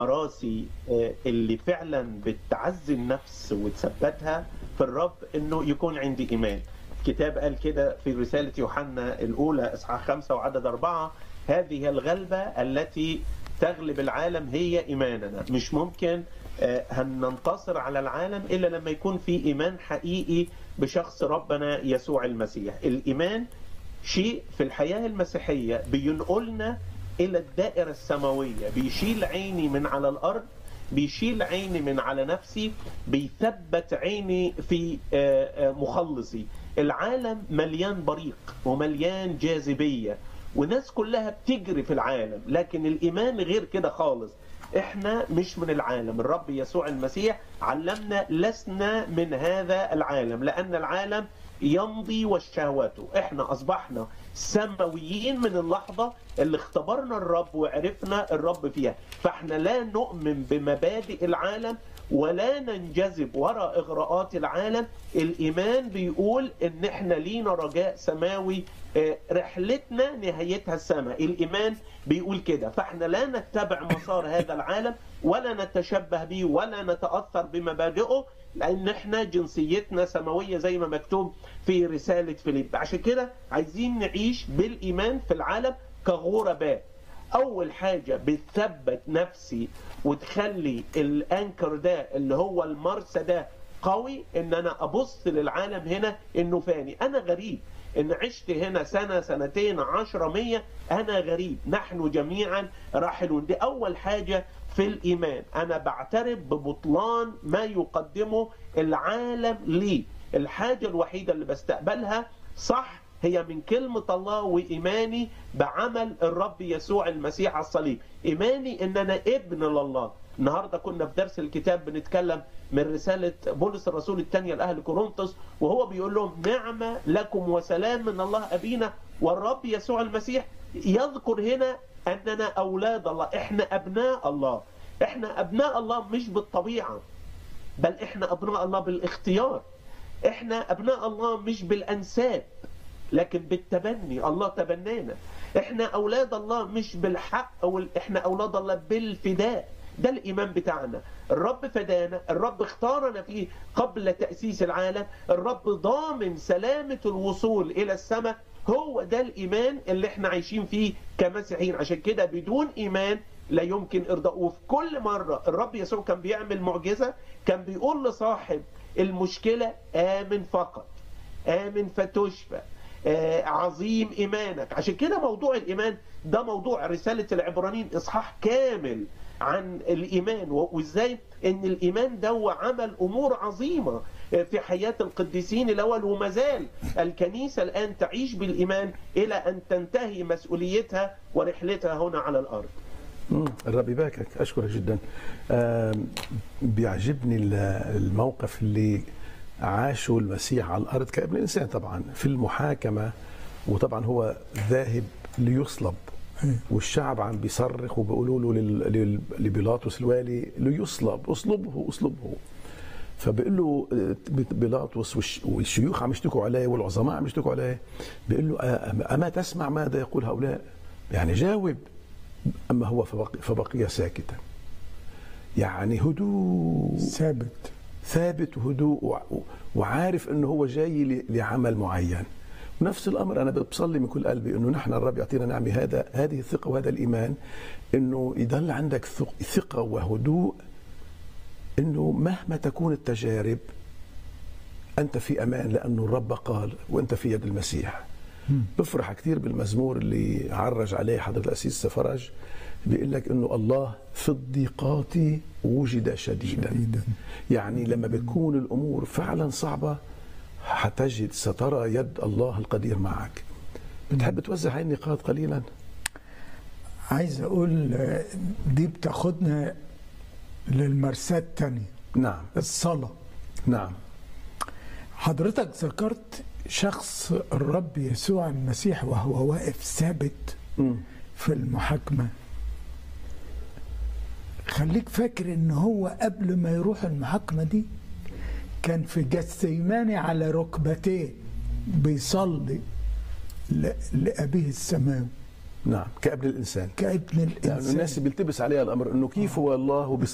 راسي آه، اللي فعلا بتعزي النفس وتثبتها في الرب انه يكون عندي ايمان الكتاب قال كده في رسالة يوحنا الأولى إصحاح خمسة وعدد أربعة هذه الغلبة التي تغلب العالم هي إيماننا مش ممكن آه، هننتصر على العالم إلا لما يكون في إيمان حقيقي بشخص ربنا يسوع المسيح الإيمان شيء في الحياة المسيحية بينقلنا إلى الدائرة السماوية بيشيل عيني من على الأرض بيشيل عيني من على نفسي بيثبت عيني في آه، آه، مخلصي العالم مليان بريق ومليان جاذبية وناس كلها بتجري في العالم لكن الإيمان غير كده خالص احنا مش من العالم الرب يسوع المسيح علمنا لسنا من هذا العالم لأن العالم يمضي وشهواته احنا اصبحنا سماويين من اللحظة اللي اختبرنا الرب وعرفنا الرب فيها فاحنا لا نؤمن بمبادئ العالم ولا ننجذب وراء اغراءات العالم الايمان بيقول ان احنا لينا رجاء سماوي آه، رحلتنا نهايتها السماء الايمان بيقول كده فاحنا لا نتبع مسار هذا العالم ولا نتشبه به ولا نتاثر بمبادئه لان احنا جنسيتنا سماويه زي ما مكتوب في رساله فيليب عشان كده عايزين نعيش بالايمان في العالم كغرباء اول حاجه بتثبت نفسي وتخلي الانكر ده اللي هو المرسى ده قوي ان انا ابص للعالم هنا انه فاني انا غريب ان عشت هنا سنه سنتين عشرة مية انا غريب نحن جميعا راحلون دي اول حاجه في الايمان انا بعترف ببطلان ما يقدمه العالم لي الحاجه الوحيده اللي بستقبلها صح هي من كلمة الله وإيماني بعمل الرب يسوع المسيح على الصليب إيماني إن أنا ابن لله النهاردة كنا في درس الكتاب بنتكلم من رسالة بولس الرسول الثانية لأهل كورنثوس وهو بيقول لهم نعمة لكم وسلام من الله أبينا والرب يسوع المسيح يذكر هنا أننا أولاد الله إحنا أبناء الله إحنا أبناء الله مش بالطبيعة بل إحنا أبناء الله بالاختيار إحنا أبناء الله مش بالأنساب لكن بالتبني الله تبنانا احنا اولاد الله مش بالحق او احنا اولاد الله بالفداء ده الايمان بتاعنا الرب فدانا الرب اختارنا فيه قبل تاسيس العالم الرب ضامن سلامه الوصول الى السماء هو ده الايمان اللي احنا عايشين فيه كمسيحيين عشان كده بدون ايمان لا يمكن ارضاء وفي كل مره الرب يسوع كان بيعمل معجزه كان بيقول لصاحب المشكله امن فقط امن فتشفى آه، عظيم ايمانك عشان كده موضوع الايمان ده موضوع رساله العبرانيين اصحاح كامل عن الايمان و- وازاي ان الايمان ده عمل امور عظيمه آه، في حياه القديسين الاول وما زال الكنيسه الان تعيش بالايمان الى ان تنتهي مسؤوليتها ورحلتها هنا على الارض مم، الرب يباركك اشكرك جدا آم، بيعجبني ال- الموقف اللي عاشه المسيح على الارض كابن انسان طبعا في المحاكمه وطبعا هو ذاهب ليصلب والشعب عم بيصرخ وبيقولوا له لل- لل- لبيلاطس الوالي ليصلب اصلبه اصلبه فبيقول له آه، بيلاطس والش- والشيوخ عم يشتكوا عليه والعظماء عم يشتكوا عليه بيقول له آه، اما تسمع ماذا يقول هؤلاء يعني جاوب اما هو فبقي, فبقي ساكتا يعني هدوء ثابت ثابت وهدوء وع- وعارف انه هو جاي ل- لعمل معين نفس الامر انا بصلي من كل قلبي انه نحن الرب يعطينا نعمه هذا هذه الثقه وهذا الايمان انه يضل عندك ثق- ثقه وهدوء انه مهما تكون التجارب انت في امان لانه الرب قال وانت في يد المسيح بفرح كثير بالمزمور اللي عرج عليه حضره الاسيس فرج بيقول لك انه الله في الضيقات وجد شديدا, شديداً. يعني لما بتكون الامور فعلا صعبه حتجد سترى يد الله القدير معك بتحب توزع هاي النقاط قليلا عايز اقول آه، دي بتاخدنا للمرساة التانية نعم الصلاة نعم حضرتك ذكرت شخص الرب يسوع المسيح وهو واقف ثابت مم. في المحاكمة خليك فاكر ان هو قبل ما يروح المحاكمة دي كان في جثيماني على ركبتيه بيصلي ل- لأبيه السماوي نعم كابن الانسان كابن لأن الانسان الناس بيلتبس عليها الامر انه كيف هو الله